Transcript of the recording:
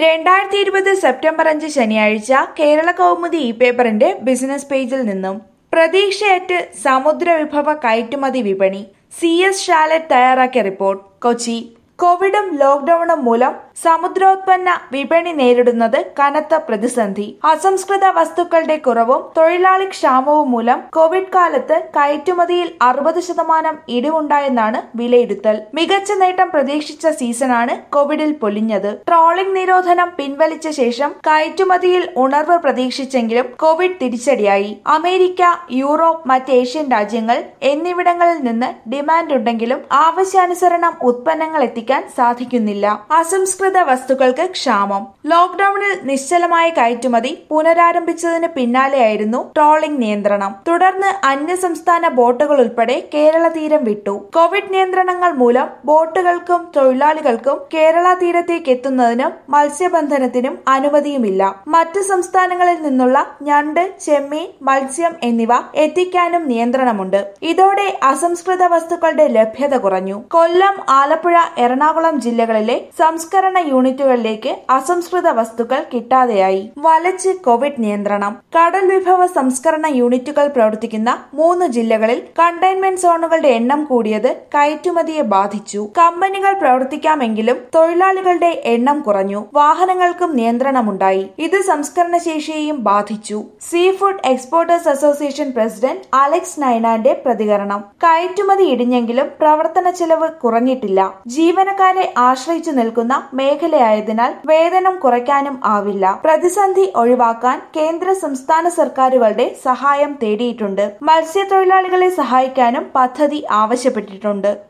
രണ്ടായിരത്തി ഇരുപത് സെപ്റ്റംബർ അഞ്ച് ശനിയാഴ്ച കേരള കൗമുദി ഇ പേപ്പറിന്റെ ബിസിനസ് പേജിൽ നിന്നും പ്രതീക്ഷയറ്റ് സമുദ്ര വിഭവ കയറ്റുമതി വിപണി സി എസ് ഷാലറ്റ് തയ്യാറാക്കിയ റിപ്പോർട്ട് കൊച്ചി കോവിഡും ലോക്ഡൌണും മൂലം സമുദ്രോത്പന്ന വിപണി നേരിടുന്നത് കനത്ത പ്രതിസന്ധി അസംസ്കൃത വസ്തുക്കളുടെ കുറവും തൊഴിലാളി ക്ഷാമവും മൂലം കോവിഡ് കാലത്ത് കയറ്റുമതിയിൽ അറുപത് ശതമാനം ഇടിവുണ്ടായെന്നാണ് വിലയിരുത്തൽ മികച്ച നേട്ടം പ്രതീക്ഷിച്ച സീസണാണ് കോവിഡിൽ പൊലിഞ്ഞത് ട്രോളിംഗ് നിരോധനം പിൻവലിച്ച ശേഷം കയറ്റുമതിയിൽ ഉണർവ് പ്രതീക്ഷിച്ചെങ്കിലും കോവിഡ് തിരിച്ചടിയായി അമേരിക്ക യൂറോപ്പ് മറ്റ് ഏഷ്യൻ രാജ്യങ്ങൾ എന്നിവിടങ്ങളിൽ നിന്ന് ഡിമാൻഡ് ഉണ്ടെങ്കിലും ആവശ്യാനുസരണം ഉത്പന്നങ്ങൾ എത്തിക്കാൻ സാധിക്കുന്നില്ല അസംസ്കൃത വസ്തുക്കൾക്ക് ക്ഷാമം ലോക്ഡൌണിൽ നിശ്ചലമായ കയറ്റുമതി പുനരാരംഭിച്ചതിന് പിന്നാലെയായിരുന്നു ട്രോളിംഗ് നിയന്ത്രണം തുടർന്ന് അന്യസംസ്ഥാന ബോട്ടുകൾ ഉൾപ്പെടെ കേരള തീരം വിട്ടു കോവിഡ് നിയന്ത്രണങ്ങൾ മൂലം ബോട്ടുകൾക്കും തൊഴിലാളികൾക്കും കേരള തീരത്തേക്ക് എത്തുന്നതിനും മത്സ്യബന്ധനത്തിനും അനുമതിയുമില്ല മറ്റ് സംസ്ഥാനങ്ങളിൽ നിന്നുള്ള ഞണ്ട് ചെമ്മീൻ മത്സ്യം എന്നിവ എത്തിക്കാനും നിയന്ത്രണമുണ്ട് ഇതോടെ അസംസ്കൃത വസ്തുക്കളുടെ ലഭ്യത കുറഞ്ഞു കൊല്ലം ആലപ്പുഴ എറണാകുളം ജില്ലകളിലെ സംസ്കരണ യൂണിറ്റുകളിലേക്ക് അസംസ്കൃത വസ്തുക്കൾ കിട്ടാതെയായി വലച്ച് കോവിഡ് നിയന്ത്രണം കടൽ വിഭവ സംസ്കരണ യൂണിറ്റുകൾ പ്രവർത്തിക്കുന്ന മൂന്ന് ജില്ലകളിൽ കണ്ടെയ്ൻമെന്റ് സോണുകളുടെ എണ്ണം കൂടിയത് കയറ്റുമതിയെ ബാധിച്ചു കമ്പനികൾ പ്രവർത്തിക്കാമെങ്കിലും തൊഴിലാളികളുടെ എണ്ണം കുറഞ്ഞു വാഹനങ്ങൾക്കും നിയന്ത്രണമുണ്ടായി ഇത് സംസ്കരണ ശേഷിയെയും ബാധിച്ചു sea food exporters association president Alex നൈനാന്റെ പ്രതികരണം കയറ്റുമതി ഇടിഞ്ഞെങ്കിലും പ്രവർത്തന ചെലവ് കുറഞ്ഞിട്ടില്ല ജീവനക്കാരെ ആശ്രയിച്ചു നിൽക്കുന്ന മേഖലയായതിനാൽ വേതനം കുറയ്ക്കാനും ആവില്ല പ്രതിസന്ധി ഒഴിവാക്കാൻ കേന്ദ്ര സംസ്ഥാന സർക്കാരുകളുടെ സഹായം തേടിയിട്ടുണ്ട് മത്സ്യത്തൊഴിലാളികളെ സഹായിക്കാനും പദ്ധതി ആവശ്യപ്പെട്ടിട്ടുണ്ട്